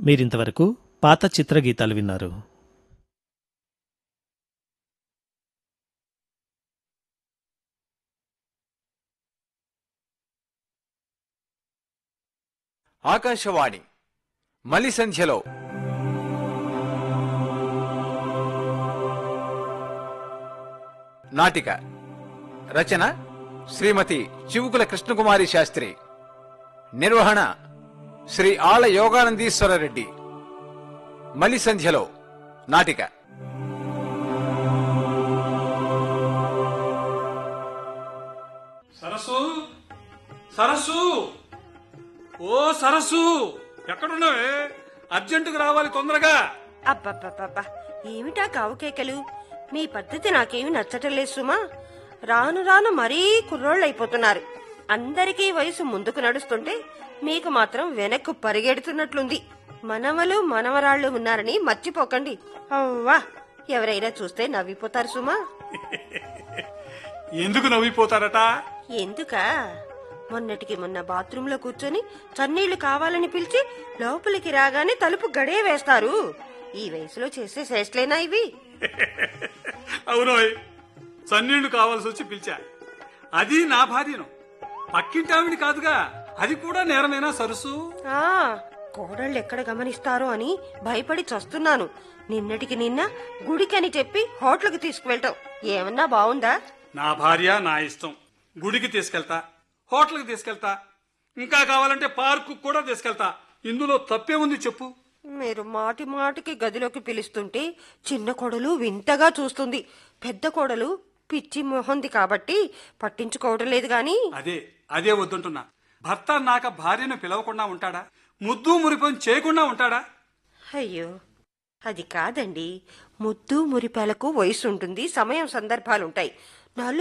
మీరింతవరకు పాత చిత్రగీతాలు విన్నారు ఆకాశవాణి మలి సంధ్యలో నాటిక రచన శ్రీమతి చివుకుల కృష్ణకుమారి శాస్త్రి నిర్వహణ శ్రీ ఆళ్ల యోగానందీశ్వర రెడ్డి మలి సంధ్యలో నాటిక సరస్సు సరస్సు ఓ సరస్సు ఎక్కడున్నావే అర్జెంటుగా రావాలి తొందరగా అబ్బబ్బబ్బబ్బా ఏమిటా కావుకేకలు మీ పద్ధతి నాకేమి నచ్చటం లేదు సుమా రాను రాను మరీ కుర్రోళ్ళైపోతున్నారు అందరికీ వయసు ముందుకు నడుస్తుంటే మీకు మాత్రం వెనక్కు పరిగెడుతున్నట్లుంది మనవలు మనవరాళ్ళు ఉన్నారని మర్చిపోకండి అవ్వా ఎవరైనా చూస్తే నవ్విపోతారు సుమా ఎందుకు నవ్విపోతారట ఎందుకా మొన్నటికి మొన్న బాత్రూంలో కూర్చొని చన్నీళ్లు కావాలని పిలిచి లోపలికి రాగానే తలుపు గడే వేస్తారు ఈ వయసులో చేసే శ్రేష్ఠలేనా ఇవి అవునోయ్ సన్నీళ్లు కావాల్సి వచ్చి పిలిచా అది నా భార్యను పక్కింటావిని కాదుగా అది కూడా నేరమేనా సరస్సు ఆ కోడళ్ళు ఎక్కడ గమనిస్తారో అని భయపడి చస్తున్నాను నిన్నటికి నిన్న గుడికని చెప్పి హోటల్కి తీసుకువెళ్ళటం ఏమన్నా బావుందా నా భార్య నా ఇష్టం గుడికి తీసుకెళ్తా హోటల్కి తీసుకెళ్తా ఇంకా కావాలంటే పార్కు కూడా తీసుకెళ్తా ఇందులో తప్పే ఉంది చెప్పు మీరు మాటి మాటికి గదిలోకి పిలుస్తుంటే చిన్న కోడలు వింతగా చూస్తుంది పెద్ద కోడలు పిచ్చి మొహంది కాబట్టి పట్టించుకోవడం లేదు గాని అదే అదే వద్దంటున్నా భర్త నాక భార్యను పిలవకుండా ఉంటాడా ముద్దు మురిపం చేయకుండా ఉంటాడా అయ్యో అది కాదండి ముద్దు మురిపాలకు వయసు ఉంటుంది సమయం సందర్భాలుంటాయి